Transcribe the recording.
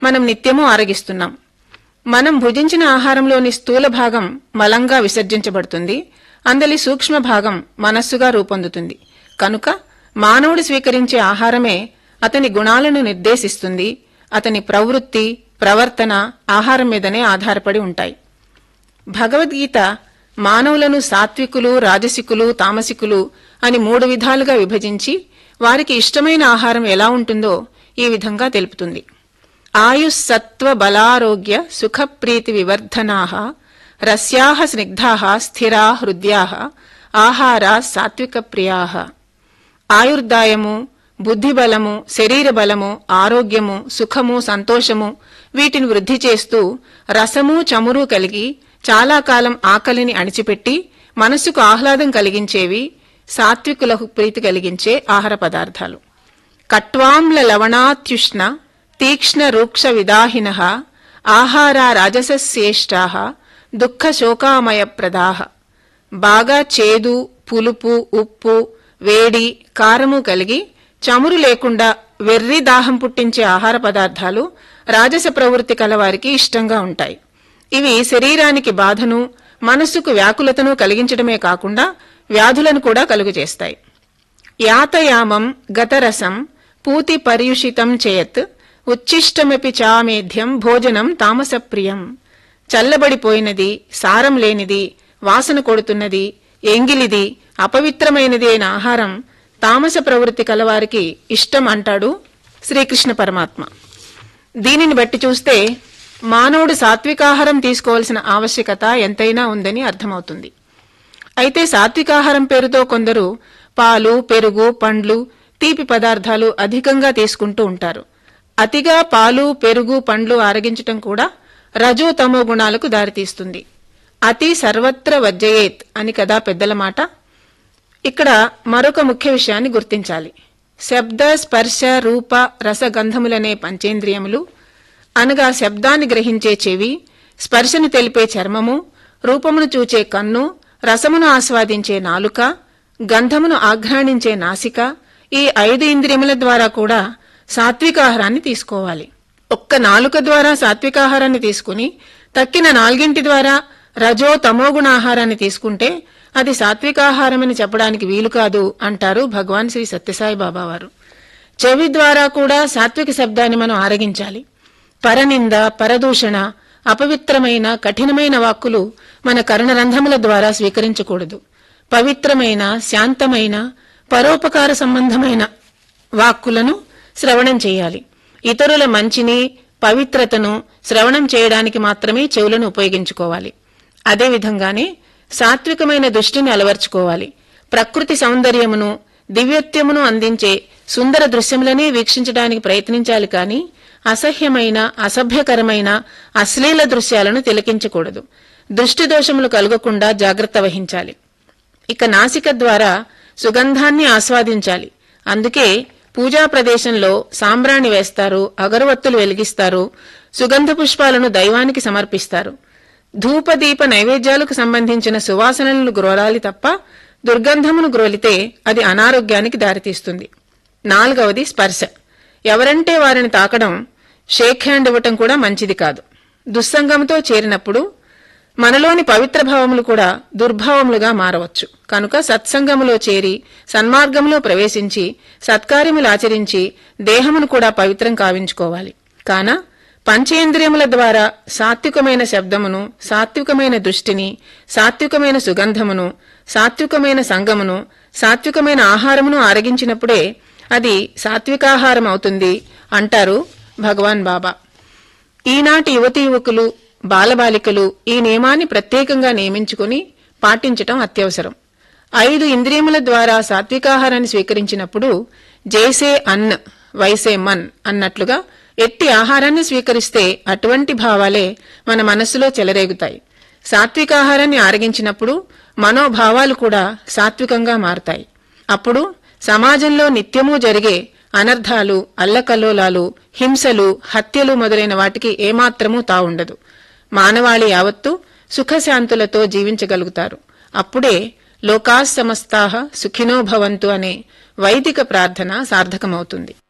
మనం నిత్యము ఆరగిస్తున్నాం మనం భుజించిన ఆహారంలోని స్థూల భాగం మలంగా విసర్జించబడుతుంది అందలి సూక్ష్మ భాగం మనస్సుగా రూపొందుతుంది కనుక మానవుడు స్వీకరించే ఆహారమే అతని గుణాలను నిర్దేశిస్తుంది అతని ప్రవృత్తి ప్రవర్తన ఆహారం మీదనే ఆధారపడి ఉంటాయి భగవద్గీత మానవులను సాత్వికులు రాజసికులు తామసికులు అని మూడు విధాలుగా విభజించి వారికి ఇష్టమైన ఆహారం ఎలా ఉంటుందో ఈ విధంగా తెలుపుతుంది ఆయుస్సత్వ బలారోగ్య సుఖప్రీతి వివర్ధనా రస్యా స్నిగ్ధా స్థిరా హృద్యా ఆహారా సాత్విక ప్రియా ఆయుర్దాయము బుద్ధిబలము శరీర బలము ఆరోగ్యము సుఖము సంతోషము వీటిని వృద్ధి చేస్తూ రసము చమురు కలిగి చాలా కాలం ఆకలిని అణిచిపెట్టి మనస్సుకు ఆహ్లాదం కలిగించేవి సాత్వికులకు ప్రీతి కలిగించే ఆహార పదార్థాలు కట్వాంల లవణాత్యుష్ణ తీక్ష్ణ రూక్ష విదాహిన ఆహారా రాజసశ్రేష్టా దుఃఖ శోకామయప్రదా బాగా చేదు పులుపు ఉప్పు వేడి కారము కలిగి చమురు లేకుండా వెర్రి దాహం పుట్టించే ఆహార పదార్థాలు రాజస ప్రవృత్తి కలవారికి ఇష్టంగా ఉంటాయి ఇవి శరీరానికి బాధను మనస్సుకు వ్యాకులతను కలిగించడమే కాకుండా వ్యాధులను కూడా కలుగజేస్తాయి యాతయామం గతరసం పూతి పర్యుషితం చేయత్ ఉచ్ఛిష్టమపి చామేధ్యం భోజనం తామసప్రియం చల్లబడిపోయినది సారం లేనిది వాసన కొడుతున్నది ఎంగిలిది అపవిత్రమైనది అయిన ఆహారం తామస ప్రవృత్తి కలవారికి ఇష్టం అంటాడు శ్రీకృష్ణ పరమాత్మ దీనిని బట్టి చూస్తే మానవుడు సాత్వికాహారం తీసుకోవాల్సిన ఆవశ్యకత ఎంతైనా ఉందని అర్థమవుతుంది అయితే సాత్వికాహారం పేరుతో కొందరు పాలు పెరుగు పండ్లు తీపి పదార్థాలు అధికంగా తీసుకుంటూ ఉంటారు అతిగా పాలు పెరుగు పండ్లు ఆరగించటం కూడా రజో తమో గుణాలకు దారితీస్తుంది అతి సర్వత్ర వజ్జయేత్ అని కదా పెద్దల మాట ఇక్కడ మరొక ముఖ్య విషయాన్ని గుర్తించాలి శబ్ద స్పర్శ రూప రసగంధములనే పంచేంద్రియములు అనగా శబ్దాన్ని గ్రహించే చెవి స్పర్శను తెలిపే చర్మము రూపమును చూచే కన్ను రసమును ఆస్వాదించే నాలుక గంధమును ఆఘ్రాణించే నాసిక ఈ ఐదు ఇంద్రియముల ద్వారా కూడా సాత్వికాహారాన్ని తీసుకోవాలి ఒక్క నాలుక ద్వారా సాత్వికాహారాన్ని తీసుకుని తక్కిన నాలుగింటి ద్వారా రజో తమోగుణ ఆహారాన్ని తీసుకుంటే అది సాత్వికాహారమని చెప్పడానికి వీలు కాదు అంటారు భగవాన్ శ్రీ సత్యసాయి బాబా వారు చెవి ద్వారా కూడా సాత్విక శబ్దాన్ని మనం ఆరగించాలి పరనింద పరదూషణ అపవిత్రమైన కఠినమైన వాక్కులు మన కర్ణరంధ్రముల ద్వారా స్వీకరించకూడదు పవిత్రమైన శాంతమైన పరోపకార సంబంధమైన వాక్కులను శ్రవణం చేయాలి ఇతరుల మంచిని పవిత్రతను శ్రవణం చేయడానికి మాత్రమే చెవులను ఉపయోగించుకోవాలి అదేవిధంగానే సాత్వికమైన దృష్టిని అలవర్చుకోవాలి ప్రకృతి సౌందర్యమును దివ్యత్యమును అందించే సుందర దృశ్యములనే వీక్షించడానికి ప్రయత్నించాలి కాని అసహ్యమైన అసభ్యకరమైన అశ్లీల దృశ్యాలను తిలకించకూడదు దృష్టి దోషములు కలగకుండా జాగ్రత్త వహించాలి ఇక నాసిక ద్వారా సుగంధాన్ని ఆస్వాదించాలి అందుకే పూజా ప్రదేశంలో సాంబ్రాణి వేస్తారు అగరవత్తులు వెలిగిస్తారు సుగంధ పుష్పాలను దైవానికి సమర్పిస్తారు ధూపదీప నైవేద్యాలకు సంబంధించిన సువాసనలను గ్రోలాలి తప్ప దుర్గంధమును గ్రోలితే అది అనారోగ్యానికి దారితీస్తుంది నాలుగవది స్పర్శ ఎవరంటే వారిని తాకడం షేక్ హ్యాండ్ ఇవ్వటం కూడా మంచిది కాదు దుస్సంగంతో చేరినప్పుడు మనలోని పవిత్ర భావములు కూడా దుర్భావములుగా మారవచ్చు కనుక సత్సంగములో చేరి సన్మార్గంలో ప్రవేశించి సత్కార్యములు ఆచరించి దేహమును కూడా పవిత్రం కావించుకోవాలి కాన పంచేంద్రియముల ద్వారా సాత్వికమైన శబ్దమును సాత్వికమైన దృష్టిని సాత్వికమైన సుగంధమును సాత్వికమైన సంగమును సాత్వికమైన ఆహారమును ఆరగించినప్పుడే అది సాత్వికాహారం అవుతుంది అంటారు భగవాన్ బాబా ఈనాటి యువతీ యువకులు బాలబాలికలు ఈ నియమాన్ని ప్రత్యేకంగా నియమించుకుని పాటించటం అత్యవసరం ఐదు ఇంద్రియముల ద్వారా సాత్వికాహారాన్ని స్వీకరించినప్పుడు జైసే అన్ వైసే మన్ అన్నట్లుగా ఎట్టి ఆహారాన్ని స్వీకరిస్తే అటువంటి భావాలే మన మనస్సులో చెలరేగుతాయి సాత్వికాహారాన్ని ఆరగించినప్పుడు మనోభావాలు కూడా సాత్వికంగా మారతాయి అప్పుడు సమాజంలో నిత్యమూ జరిగే అనర్థాలు అల్లకల్లోలాలు హింసలు హత్యలు మొదలైన వాటికి ఏమాత్రమూ తావుండదు మానవాళి యావత్తు సుఖశాంతులతో జీవించగలుగుతారు అప్పుడే లోకా సమస్తాహ సుఖినో భవంతు అనే వైదిక ప్రార్థన సార్థకమవుతుంది